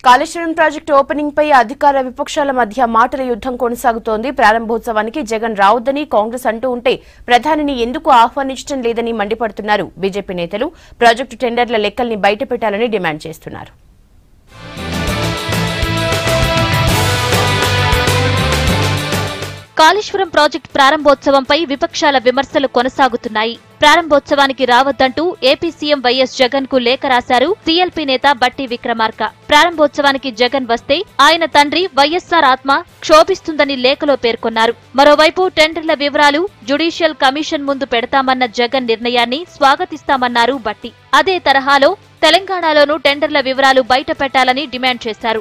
Kaleshwaram project opening పై అధికార విపక్షాల మధ్య మాటల యుద్ధం కొనసాగుతోంది ప్రారంభోత్సవానికి జగన్ రావద్దని కాంగ్రెస్ అంటూ ఉంటే ప్రధానిని ఎందుకు ఆహ్వానించడం లేదని మండిపడుతున్నారు బీజేపీ నేతలు ప్రాజెక్టు టెండర్ల లెక్కల్ని బయటపెట్టాలని డిమాండ్ చేస్తున్నారు కాళేశ్వరం ప్రాజెక్టు ప్రారంభోత్సవంపై విపక్షాల విమర్శలు కొనసాగుతున్నాయి ప్రారంభోత్సవానికి రావద్దంటూ ఏపీ సీఎం వైఎస్ జగన్ కు లేఖ రాశారు సీఎల్పీ నేత బట్టి విక్రమార్క ప్రారంభోత్సవానికి జగన్ వస్తే ఆయన తండ్రి వైఎస్సార్ ఆత్మ క్షోభిస్తుందని లేఖలో పేర్కొన్నారు మరోవైపు టెండర్ల వివరాలు జ్యుడిషియల్ కమిషన్ ముందు పెడతామన్న జగన్ నిర్ణయాన్ని స్వాగతిస్తామన్నారు బట్టి అదే తరహాలో తెలంగాణలోనూ టెండర్ల వివరాలు బయట పెట్టాలని డిమాండ్ చేశారు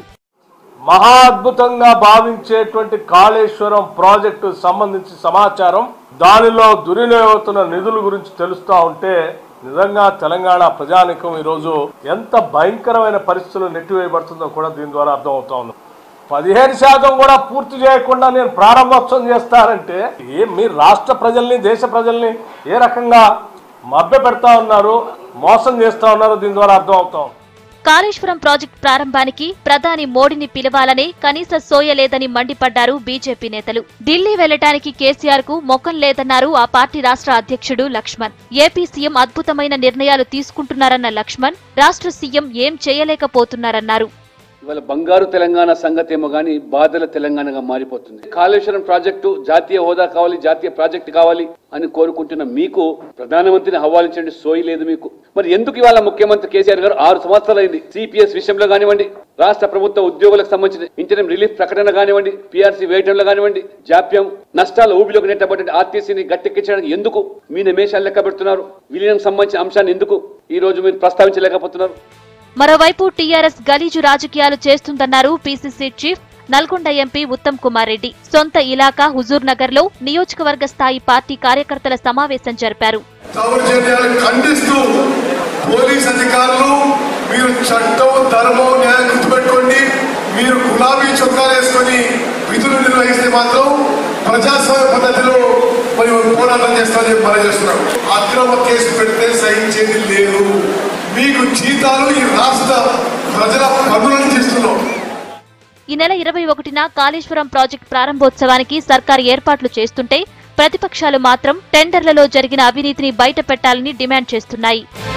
మహా అద్భుతంగా భావించేటువంటి కాళేశ్వరం ప్రాజెక్టు సంబంధించి సమాచారం దానిలో దుర్వినియోగవుతున్న నిధుల గురించి తెలుస్తా ఉంటే నిజంగా తెలంగాణ ప్రజానికం ఈరోజు ఎంత భయంకరమైన పరిస్థితులు నెట్టివేయబడుతుందో కూడా దీని ద్వారా అర్థమవుతా ఉంది పదిహేను శాతం కూడా పూర్తి చేయకుండా నేను ప్రారంభోత్సవం చేస్తానంటే ఏ మీ రాష్ట్ర ప్రజల్ని దేశ ప్రజల్ని ఏ రకంగా మభ్య పెడతా ఉన్నారు మోసం చేస్తా ఉన్నారు దీని ద్వారా అర్థం అవుతా ఉంది కాళేశ్వరం ప్రాజెక్టు ప్రారంభానికి ప్రధాని మోడీని పిలవాలనే కనీస సోయలేదని మండిపడ్డారు బీజేపీ నేతలు ఢిల్లీ వెళ్లటానికి కేసీఆర్ కు మొక్కం లేదన్నారు ఆ పార్టీ రాష్ట్ర అధ్యక్షుడు లక్ష్మణ్ ఏపీ సీఎం అద్భుతమైన నిర్ణయాలు తీసుకుంటున్నారన్న లక్ష్మణ్ రాష్ట్ర సీఎం ఏం చేయలేకపోతున్నారన్నారు ఇవాళ బంగారు తెలంగాణ సంగతి ఏమో కానీ బాధల తెలంగాణగా మారిపోతుంది కాళేశ్వరం ప్రాజెక్టు జాతీయ హోదా కావాలి జాతీయ ప్రాజెక్టు కావాలి అని కోరుకుంటున్న మీకు ప్రధానమంత్రిని ఆహ్వానించండి సోయి లేదు మీకు మరి ఎందుకు ఇవాళ ముఖ్యమంత్రి కేసీఆర్ గారు ఆరు సంవత్సరాలైంది సిపిఎస్ విషయంలో కానివ్వండి రాష్ట్ర ప్రభుత్వ ఉద్యోగులకు సంబంధించిన ఇంటర్మ్ రిలీఫ్ ప్రకటన కానివ్వండి పీఆర్సీ వేయడంలో కానివ్వండి జాప్యం నష్టాల ఊబిలోకి నెట్టబడి ఆర్టీసీని గట్టెక్కించడానికి ఎందుకు మీ నిమేషాలు లెక్క పెడుతున్నారు విలీనం సంబంధించిన అంశాన్ని ఎందుకు ఈ రోజు మీరు ప్రస్తావించలేకపోతున్నారు మరోవైపు టీఆర్ఎస్ గలీజు రాజకీయాలు చేస్తుందన్నారు PCC chief Nalgonda MP Uttam Kumar Reddy సొంత ఇలాకా హుజూర్ నగర్ లో నియోజకవర్గ స్థాయి పార్టీ కార్యకర్తల సమావేశం జరిపారు దౌర్జన్యాలను ఖండిస్తూ పోలీస్ అధికారులు మీరు చట్టం ధర్మం న్యాయం గుర్తుపెట్టుకోండి మీరు గులాబీ చొక్కాలు వేసుకొని విధులు నిర్వహిస్తే మాత్రం ప్రజాస్వామ్య పద్ధతిలో మరి పోరాటం చేస్తామని చెప్పి మనం చేస్తున్నాం అక్రమ కేసు పెడితే సహించేది లేదు మీకు జీతాలు ఈ రాష్ట్ర ప్రజల పన్నులను చేస్తున్నాం ఈ నెల ఇరవై ఒకటిన కాళేశ్వరం ప్రాజెక్టు ప్రారంభోత్సవానికి సర్కార్ ఏర్పాట్లు చేస్తుంటే ప్రతిపక్షాలు మాత్రం టెండర్లలో జరిగిన అవినీతిని బయటపెట్టాలని డిమాండ్ చేస్తున్నాయి